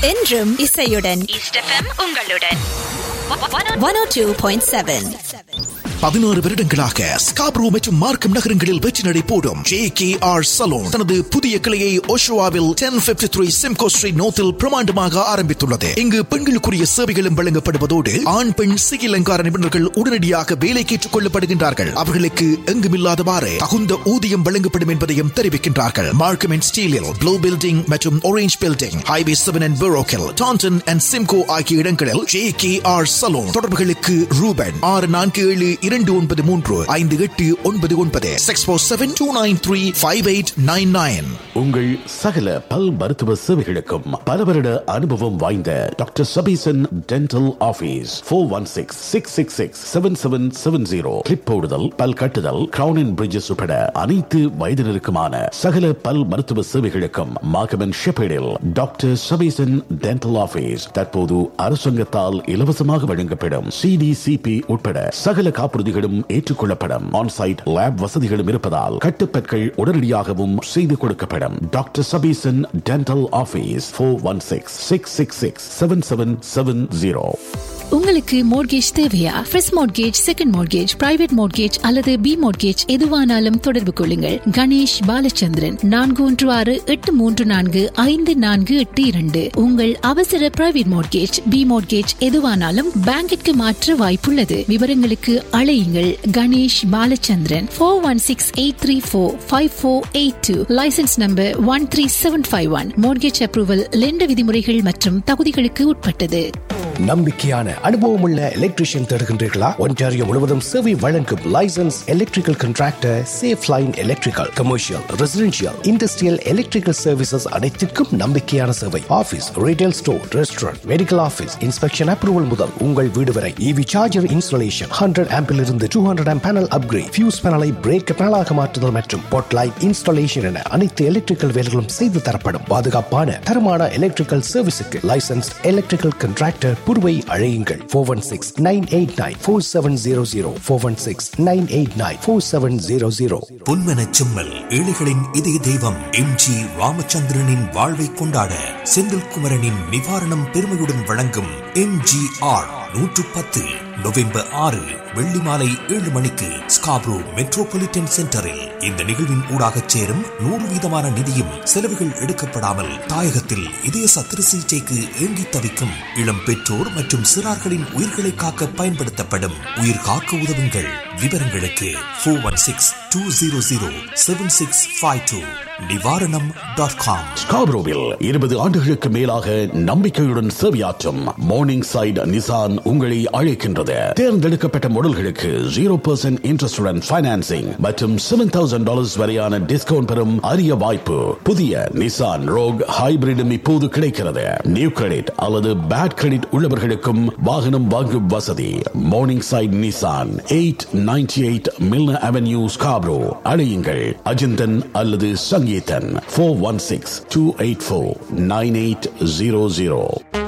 என்றும் இசையுடன் east FM உங்களுடன் one O two point seven பதினாறு வருடங்களாக ஸ்காப்ரோ மற்றும் மார்க்கம் நகரங்களில் வெற்றி நடை போடும் ஜே கே ஆர் சலூன் தனது புதிய கிளையை ஓஷோவாவில் ten fifty three Simcoe street நோத்தில் பிரமாண்டமாக ஆரம்பித்துள்ளது இங்கு பெண்களுக்குரிய சேவைகளும் வழங்கப்படுவதோடு ஆண் பெண் சிகை அலங்கார நிபுணர்கள் உடனடியாக வேலைக்கு ஏற்றுக் கொள்ளப்படுகின்றார்கள் அவர்களுக்கு எங்குமில்லாதவாறு தகுந்த ஊதியம் வழங்கப்படும் என்பதையும் தெரிவிக்கின்றார்கள் மார்க்கம் அண்ட் ஸ்டீலில் ப்ளூ பில்டிங் மற்றும் orange building highway seven and பெரோக்கில் டான்டன் அண்ட் சிம்கோ ஆகிய இடங்களில் ஜே கே ஆர் சலூன் தொடர்புகளுக்கு ரூபன் ஆறு நான்கு ஏழு இரண்டு ஒன்பது மூன்று ஐந்து எட்டு ஒன்பது ஒன்பது six four seven two nine three five eight nine nine உங்கள் சகல பல் மருத்துவ சேவைகளுக்கும் பல வருட அனுபவம் வாய்ந்த doctor Sabeesan dental office four one six six six six seven seven seven zero clip போடுதல் பல் கட்டுதல் கிரவுன் அண்ட் பிரிட்ஜஸ் உட்பட அனைத்து வயதினருக்குமான சகல பல் மருத்துவ சேவைகளுக்கும் மாகமன் ஷெப்பேடில் டாக்டர் சபீசன் டென்டல் ஆபீஸ் தற்போது அரசாங்கத்தால் இலவசமாக வழங்கப்படும் சிடிசிபி உட்பட சகல காப்புறுதிகளும் ஏற்றுக்கொள்ளப்படும் ஆன்சைட் லேப் வசதிகளும் இருப்பதால் கட்டுப்பற்கள் உடனடியாகவும் செய்து கொடுக்கப்படும் doctor Sabeesan dental office four one six six six six seven seven seven zero உங்களுக்கு மோட்கேஜ் தேவையா first mortgage second mortgage private mortgage அல்லது பி மோட்கேஜ் எதுவானாலும் தொடர்பு கொள்ளுங்கள் கணேஷ் பாலச்சந்திரன் நான்கு ஒன்று ஆறு எட்டு மூன்று நான்கு ஐந்து நான்கு எட்டு இரண்டு உங்கள் அவசர பிரைவேட் மோட்கேஜ் பி மோட்கேஜ் எதுவானாலும் பேங்கிற்கு மாற்ற வாய்ப்புள்ளது விவரங்களுக்கு அழையுங்கள் Ganesh Balachandran four one six eight three four five four eight two licence number one three seven five one mortgage approval lender விதிமுறைகள் மற்றும் தகுதிகளுக்கு உட்பட்டது நம்பிக்கையான அனுபவமுள்ள எலக்ட்ரிஷியன் தேடுகின்றீர்களா ஒன்டாரியோ முழுவதும் சேவை வழங்கும் licence electrical contractor safe line electrical commercial residential industrial electrical services அனைத்திற்கும் நம்பிக்கையான சேவை office retail store restaurant medical office inspection approval முதல் உங்கள் வீடு வரை இவி சார்ஜர் இன்ஸ்டாலேஷன் ஹண்ட்ரட் ஆம்பில் இருந்து two hundred amp panel upgrade fuse பேனலை பிரேக் பேனலாக மாற்றுதல் மற்றும் பொட் லைட் இன்ஸ்டாலேஷன் என அனைத்து எலக்ட்ரிக்கல் வேலைகளும் செய்து தரப்படும் பாதுகாப்பான தரமான எலக்ட்ரிக்கல் சர்வீஸுக்கு லைசன்ஸ் எலக்ட்ரிக்கல் கண்ட்ராக்டர் புருவை அழையுங்கள் four one six nine eight nine four seven zero zero four one six nine eight nine four seven zero zero பொன்மனச் செம்மல் ஏழைகளின் இதய தெய்வம் எம் ஜி ராமச்சந்திரனின் வாழ்வை கொண்டாட செந்தில்குமரனின் நிவாரணம் பெருமையுடன் வழங்கும் எம் ஜி ஆர் நூற்று பத்து நவம்பர் ஆறு வெள்ளி மாலை ஏழு மணிக்கு ஸ்காப்ரோ மெட்ரோபாலிட்டன் சென்டரில் இந்த நிகழ்வின் ஊடாக சேரும் நூறு வீதமான நிதியும் செலவுகள் எடுக்கப்படாமல் தாயகத்தில் இதய சத்திர சிகிச்சைக்கு ஏங்கி தவிக்கும் இளம் பெற்றோர் மற்றும் சிறார்களின் உயிர்களை காக்க பயன்படுத்தப்படும் உயிர் காக்க உதவுங்கள் விவரங்களுக்கு four one six two zero zero seven six five two Nivaranam dot com ஸ்காப்ரோவில் இருபது ஆண்டுகளுக்கு மேலாக நம்பிக்கையுடன் சேவையாற்றும் மார்னிங் சைடு நிசான் உங்களை அழைக்கின்றது தேர்ந்தெடுக்கப்பட்ட மாடல்களுக்கு ஜீரோ பர்சன்ட் இன்ட்ரெஸ்டுடன் பைனான்சிங் மற்றும் செவன் தௌசண்ட் டாலர்ஸ் வரையான டிஸ்கவுண்ட் பெறும் அரிய வாய்ப்பு புதிய நிசான் ரோக் ஹைபிரிடும் இப்போது கிடைக்கிறது நியூ கிரெடிட் அல்லது பேட் கிரெடிட் உள்ளவர்களுக்கும் வாகனம் வாங்கும் வசதி Morningside Nissan eight ninety eight Milner avenue Scarborough அழையுங்கள் அஜிந்தன் அல்லது Sangeethan four one six two eight four nine eight zero zero